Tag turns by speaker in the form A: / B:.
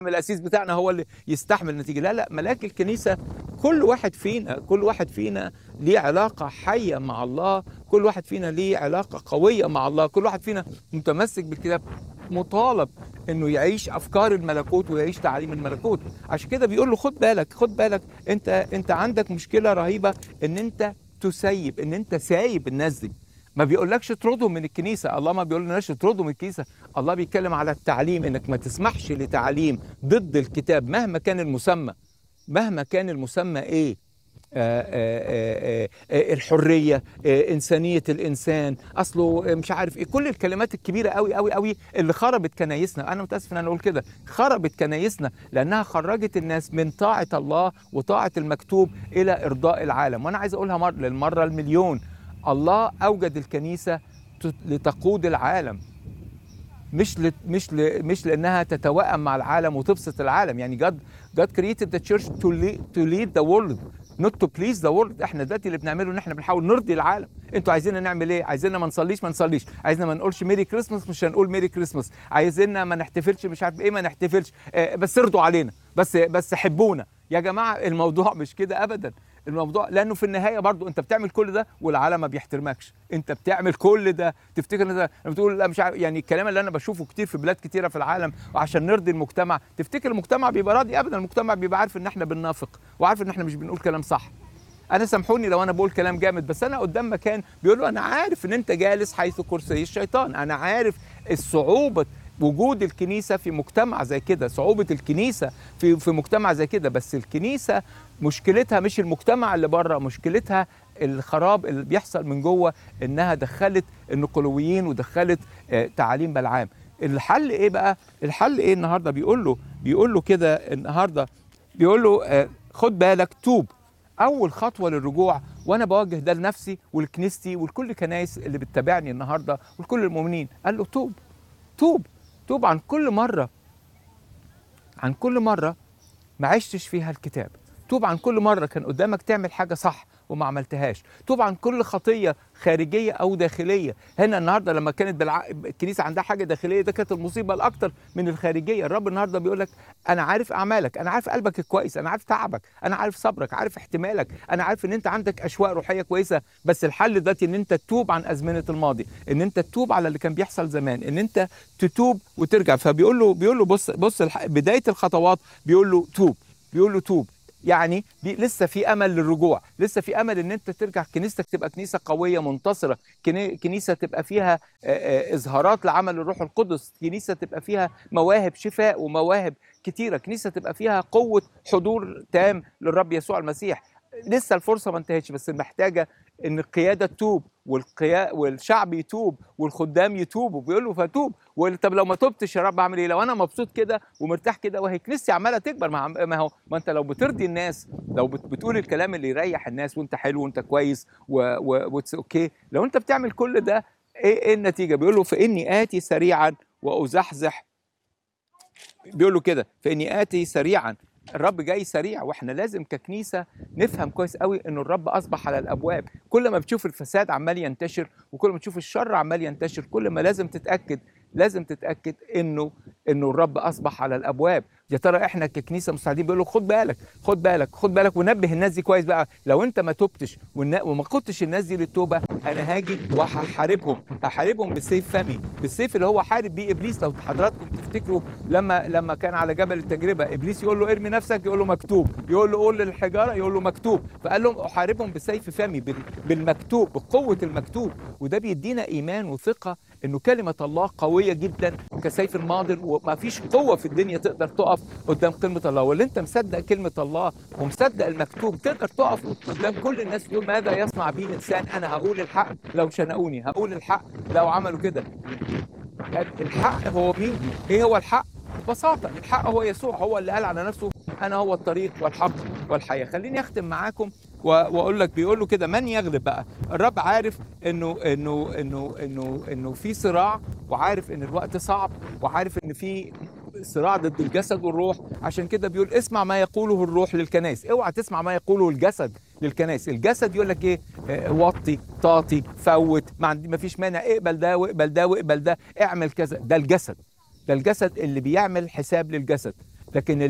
A: الاسيس بتاعنا هو اللي يستحمل النتيجه لا لا ملاك الكنيسه كل واحد فينا كل واحد فينا ليه علاقه حيه مع الله كل واحد فينا ليه علاقه قويه مع الله كل واحد فينا متمسك بالكتاب مطالب انه يعيش افكار الملكوت ويعيش تعاليم الملكوت عشان كده بيقول له خد بالك خد بالك انت انت عندك مشكله رهيبه ان انت تسيب ان انت سايب الناس دي ما بيقولكش اطردهم من الكنيسه الله ما بيقولناش اطردهم من الكنيسه الله بيتكلم على التعليم انك ما تسمحش لتعليم ضد الكتاب مهما كان المسمى مهما كان المسمى ايه آه، آه، آه، آه، الحريه آه، انسانيه الانسان اصله آه، مش عارف ايه كل الكلمات الكبيره قوي قوي قوي اللي خربت كنايسنا انا متاسف ان انا اقول كده خربت كنايسنا لانها خرجت الناس من طاعه الله وطاعه المكتوب الى ارضاء العالم وانا عايز اقولها مر للمره المليون الله اوجد الكنيسه ت- لتقود العالم مش ل... مش ل... مش لانها تتوائم مع العالم وتبسط العالم يعني God God created the church to lead, to lead the world not to please the world احنا دلوقتي اللي بنعمله ان احنا بنحاول نرضي العالم انتوا عايزيننا نعمل ايه عايزيننا ما نصليش ما نصليش عايزنا ما نقولش ميري كريسماس مش هنقول ميري كريسماس عايزيننا ما نحتفلش مش عارف ايه ما نحتفلش آه بس ارضوا علينا بس بس حبونا يا جماعه الموضوع مش كده ابدا الموضوع لانه في النهايه برضو انت بتعمل كل ده والعالم ما بيحترمكش انت بتعمل كل ده تفتكر ان ده لما بتقول لا مش عارف يعني الكلام اللي انا بشوفه كتير في بلاد كتيره في العالم وعشان نرضي المجتمع تفتكر المجتمع بيبقى راضي ابدا المجتمع بيبقى عارف ان احنا بننافق وعارف ان احنا مش بنقول كلام صح انا سامحوني لو انا بقول كلام جامد بس انا قدام مكان بيقول له انا عارف ان انت جالس حيث كرسي الشيطان انا عارف الصعوبه وجود الكنيسه في مجتمع زي كده صعوبه الكنيسه في في مجتمع زي كده بس الكنيسه مشكلتها مش المجتمع اللي بره مشكلتها الخراب اللي بيحصل من جوه انها دخلت النقلويين ودخلت آه، تعاليم بلعام الحل ايه بقى الحل ايه النهارده بيقول له بيقول له كده النهارده بيقول له آه، خد بالك توب اول خطوه للرجوع وانا بوجه ده لنفسي ولكنيستي ولكل كنايس اللي بتتابعني النهارده ولكل المؤمنين قال له توب توب توب عن كل مره عن كل مره ما عشتش فيها الكتاب توب عن كل مره كان قدامك تعمل حاجه صح وما عملتهاش توب عن كل خطيه خارجيه او داخليه هنا النهارده لما كانت بالع... الكنيسه عندها حاجه داخليه ده كانت المصيبه الاكتر من الخارجيه الرب النهارده بيقول لك انا عارف اعمالك انا عارف قلبك الكويس انا عارف تعبك انا عارف صبرك عارف احتمالك انا عارف ان انت عندك اشواق روحيه كويسه بس الحل دلوقتي ان انت تتوب عن ازمنه الماضي ان انت تتوب على اللي كان بيحصل زمان ان انت تتوب وترجع فبيقول له بيقول له بص بص الح- بدايه الخطوات بيقول له توب بيقول له توب يعني بي لسه في امل للرجوع لسه في امل ان انت ترجع كنيستك تبقى كنيسه قويه منتصره كني- كنيسه تبقى فيها آه، آه، اظهارات لعمل الروح القدس كنيسه تبقى فيها مواهب شفاء ومواهب كتيره كنيسه تبقى فيها قوه حضور تام للرب يسوع المسيح لسه الفرصه ما انتهتش بس محتاجه ان القياده تتوب والقيا والشعب يتوب والخدام يتوبوا بيقول له فتوب وقال طب لو ما تبتش يا رب اعمل ايه لو انا مبسوط كده ومرتاح كده وهي كنيستي عماله تكبر ما عم- ما هو ما انت لو بترضي الناس لو بت- بتقول الكلام اللي يريح الناس وانت حلو وانت كويس واتس اوكي لو انت بتعمل كل ده ايه ايه النتيجه بيقول له فاني اتي سريعا وازحزح بيقول له كده فاني اتي سريعا الرب جاي سريع واحنا لازم ككنيسه نفهم كويس قوي ان الرب اصبح على الابواب كل ما بتشوف الفساد عمال ينتشر وكل ما تشوف الشر عمال ينتشر كل ما لازم تتاكد لازم تتاكد انه انه الرب اصبح على الابواب يا ترى احنا ككنيسه مستعدين بيقول له خد بالك خد بالك خد بالك ونبه الناس دي كويس بقى لو انت ما تبتش والنا- وما قدتش الناس دي للتوبه انا هاجي وهحاربهم هحاربهم بالسيف فمي بالسيف اللي هو حارب بيه ابليس لو حضراتكم تفتكروا لما لما كان على جبل التجربه ابليس يقول له ارمي نفسك يقول له مكتوب يقول له قول للحجاره يقول له مكتوب فقال لهم احاربهم بسيف فمي بال- بالمكتوب بقوه المكتوب وده بيدينا ايمان وثقه انه كلمه الله قويه جدا كسيف الماضر وما فيش قوه في الدنيا تقدر تقف قدام كلمه الله واللي انت مصدق كلمه الله ومصدق المكتوب تقدر تقف قدام كل الناس تقول ماذا يصنع بي الانسان انا هقول الحق لو شنقوني هقول الحق لو عملوا كده الحق هو مين؟ ايه هو الحق؟ ببساطة الحق هو يسوع هو اللي قال على نفسه أنا هو الطريق والحق والحياة خليني أختم معاكم و- وأقول لك بيقول له كده من يغلب بقى الرب عارف إنه إنه إنه إنه إنه في صراع وعارف إن الوقت صعب وعارف إن في صراع ضد الجسد والروح عشان كده بيقول اسمع ما يقوله الروح للكنائس اوعى تسمع ما يقوله الجسد للكنائس الجسد يقول لك ايه آه، وطي تعطي فوت ما عندي ما فيش مانع اقبل ده واقبل ده واقبل ده اعمل كذا ده الجسد ده الجسد اللي بيعمل حساب للجسد لكن